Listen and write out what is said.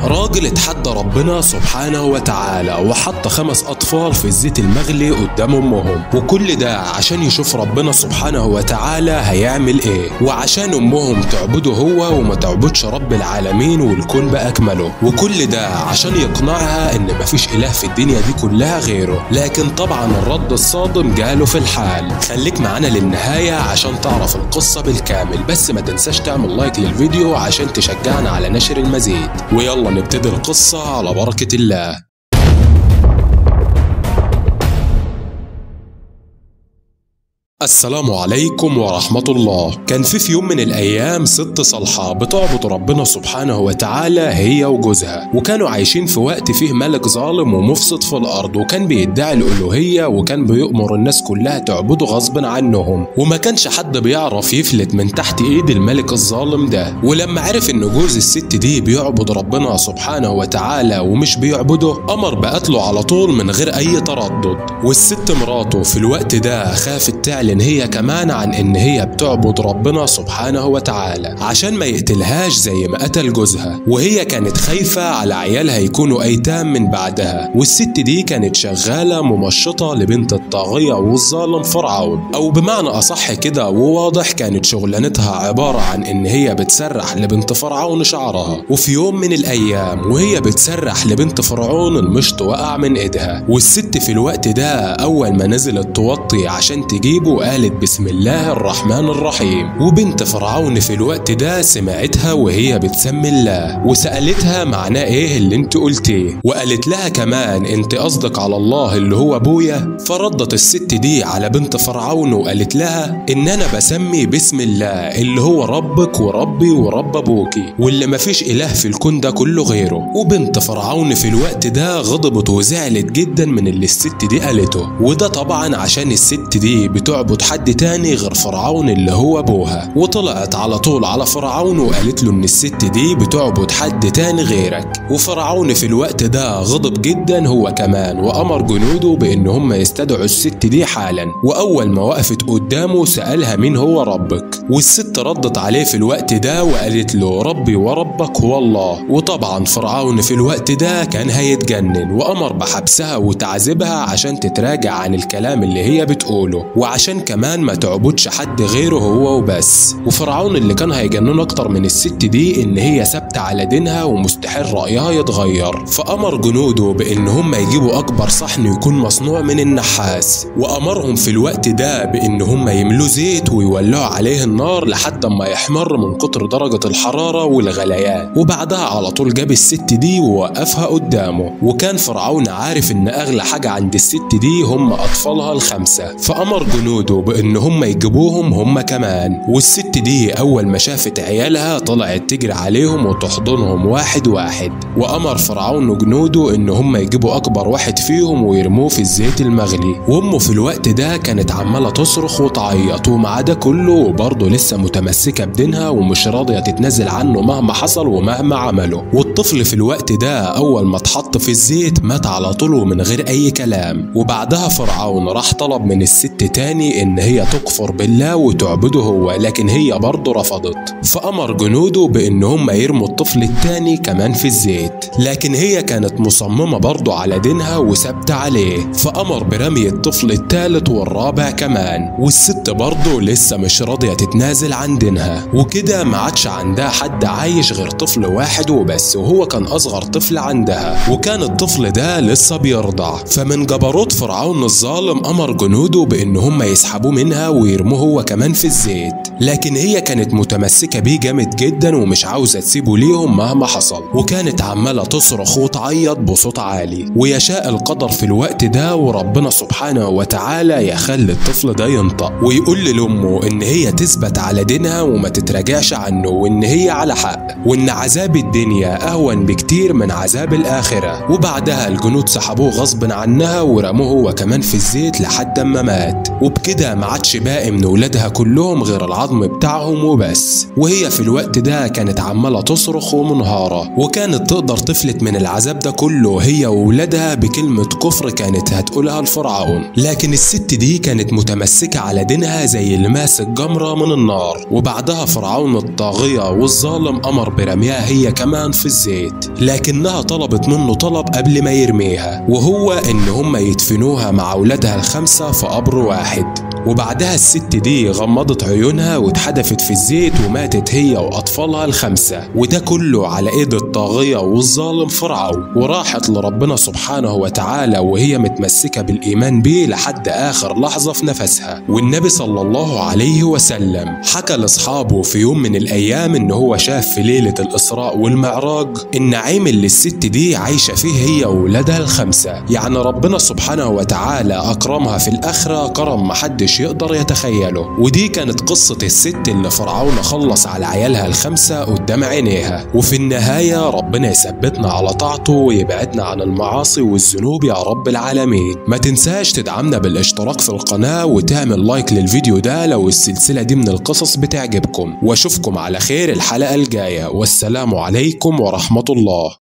راجل اتحدى ربنا سبحانه وتعالى وحط خمس أطفال في الزيت المغلي قدام أمهم وكل ده عشان يشوف ربنا سبحانه وتعالى هيعمل إيه وعشان أمهم تعبده هو وما تعبدش رب العالمين والكون بأكمله وكل ده عشان يقنعها إن مفيش إله في الدنيا دي كلها غيره لكن طبعا الرد الصادم جاله في الحال خليك معانا للنهاية عشان تعرف القصة بالكامل بس ما تنساش تعمل لايك للفيديو عشان تشجعنا على نشر المزيد ويلا نبتدي القصة على بركة الله السلام عليكم ورحمة الله كان في في يوم من الأيام ست صالحة بتعبد ربنا سبحانه وتعالى هي وجوزها وكانوا عايشين في وقت فيه ملك ظالم ومفسد في الأرض وكان بيدعي الألوهية وكان بيؤمر الناس كلها تعبده غصب عنهم وما كانش حد بيعرف يفلت من تحت إيد الملك الظالم ده ولما عرف إن جوز الست دي بيعبد ربنا سبحانه وتعالى ومش بيعبده أمر بقتله على طول من غير أي تردد والست مراته في الوقت ده خافت تعلن تعلن هي كمان عن ان هي بتعبد ربنا سبحانه وتعالى عشان ما يقتلهاش زي ما قتل جوزها وهي كانت خايفة على عيالها يكونوا ايتام من بعدها والست دي كانت شغالة ممشطة لبنت الطاغية والظالم فرعون او بمعنى اصح كده وواضح كانت شغلانتها عبارة عن ان هي بتسرح لبنت فرعون شعرها وفي يوم من الايام وهي بتسرح لبنت فرعون المشط وقع من ايدها والست في الوقت ده اول ما نزلت توطي عشان تجيبه وقالت بسم الله الرحمن الرحيم وبنت فرعون في الوقت ده سمعتها وهي بتسمي الله وسألتها معناه ايه اللي انت قلتيه وقالت لها كمان انت قصدك على الله اللي هو ابويا فردت الست دي على بنت فرعون وقالت لها ان انا بسمي بسم الله اللي هو ربك وربي ورب ابوكي واللي مفيش اله في الكون ده كله غيره وبنت فرعون في الوقت ده غضبت وزعلت جدا من اللي الست دي قالته وده طبعا عشان الست دي بتعبد تعبد حد تاني غير فرعون اللي هو ابوها وطلعت على طول على فرعون وقالت له ان الست دي بتعبد حد تاني غيرك وفرعون في الوقت ده غضب جدا هو كمان وامر جنوده بان هم يستدعوا الست دي حالا واول ما وقفت قدامه سالها مين هو ربك والست ردت عليه في الوقت ده وقالت له ربي وربك هو الله وطبعا فرعون في الوقت ده كان هيتجنن وامر بحبسها وتعذيبها عشان تتراجع عن الكلام اللي هي بتقوله وعشان كمان ما تعبدش حد غيره هو وبس وفرعون اللي كان هيجننه اكتر من الست دي ان هي ثابته على دينها ومستحيل رايها يتغير فامر جنوده بان هم يجيبوا اكبر صحن يكون مصنوع من النحاس وامرهم في الوقت ده بان هم يملوا زيت ويولعوا عليه النار لحد ما يحمر من كتر درجه الحراره والغليان وبعدها على طول جاب الست دي ووقفها قدامه وكان فرعون عارف ان اغلى حاجه عند الست دي هم اطفالها الخمسه فامر جنوده بان هم يجيبوهم هم كمان والست دي اول ما شافت عيالها طلعت تجري عليهم وتحضنهم واحد واحد وامر فرعون وجنوده ان هم يجيبوا اكبر واحد فيهم ويرموه في الزيت المغلي وامه في الوقت ده كانت عماله تصرخ وتعيط ومع ده كله وبرضه لسه متمسكه بدينها ومش راضيه تتنازل عنه مهما حصل ومهما عمله والطفل في الوقت ده اول ما اتحط في الزيت مات على طول ومن غير اي كلام وبعدها فرعون راح طلب من الست تاني ان هي تكفر بالله وتعبده هو لكن هي برضه رفضت فامر جنوده بان هم يرموا الطفل التاني كمان في الزيت لكن هي كانت مصممه برضه على دينها وثابته عليه فامر برمي الطفل التالت والرابع كمان والست برضه لسه مش راضيه تتنازل عن دينها وكده ما عادش عندها حد عايش غير طفل واحد وبس وهو كان اصغر طفل عندها وكان الطفل ده لسه بيرضع فمن جبروت فرعون الظالم امر جنوده بان هم يسحبوه منها ويرموه هو كمان في الزيت لكن هي كانت متمسكة بيه جامد جدا ومش عاوزة تسيبه ليهم مهما حصل وكانت عمالة تصرخ وتعيط بصوت عالي ويشاء القدر في الوقت ده وربنا سبحانه وتعالى يخلي الطفل ده ينطق ويقول لأمه إن هي تثبت على دينها وما تتراجعش عنه وإن هي على حق وإن عذاب الدنيا أهون بكتير من عذاب الآخرة وبعدها الجنود سحبوه غصب عنها ورموه هو كمان في الزيت لحد ما مات وبكده وبكده ما عادش باقي من ولادها كلهم غير العظم بتاعهم وبس وهي في الوقت ده كانت عمالة تصرخ ومنهارة وكانت تقدر تفلت من العذاب ده كله هي وولادها بكلمة كفر كانت هتقولها لفرعون لكن الست دي كانت متمسكة على دينها زي اللي ماسك جمرة من النار وبعدها فرعون الطاغية والظالم أمر برميها هي كمان في الزيت لكنها طلبت منه طلب قبل ما يرميها وهو إن هم يدفنوها مع أولادها الخمسة في قبر واحد وبعدها الست دي غمضت عيونها واتحدفت في الزيت وماتت هي وأطفالها الخمسة وده كله على إيد الطاغية والظالم فرعون وراحت لربنا سبحانه وتعالى وهي متمسكة بالإيمان بيه لحد آخر لحظة في نفسها والنبي صلى الله عليه وسلم حكى لأصحابه في يوم من الأيام إن هو شاف في ليلة الإسراء والمعراج النعيم اللي الست دي عايشة فيه هي وولادها الخمسة يعني ربنا سبحانه وتعالى أكرمها في الآخرة كرم محدش يقدر يتخيله ودي كانت قصة الست اللي فرعون خلص على عيالها الخمسة قدام عينيها وفي النهاية ربنا يثبتنا على طاعته ويبعدنا عن المعاصي والذنوب يا رب العالمين ما تنساش تدعمنا بالاشتراك في القناة وتعمل لايك للفيديو ده لو السلسلة دي من القصص بتعجبكم واشوفكم على خير الحلقة الجاية والسلام عليكم ورحمة الله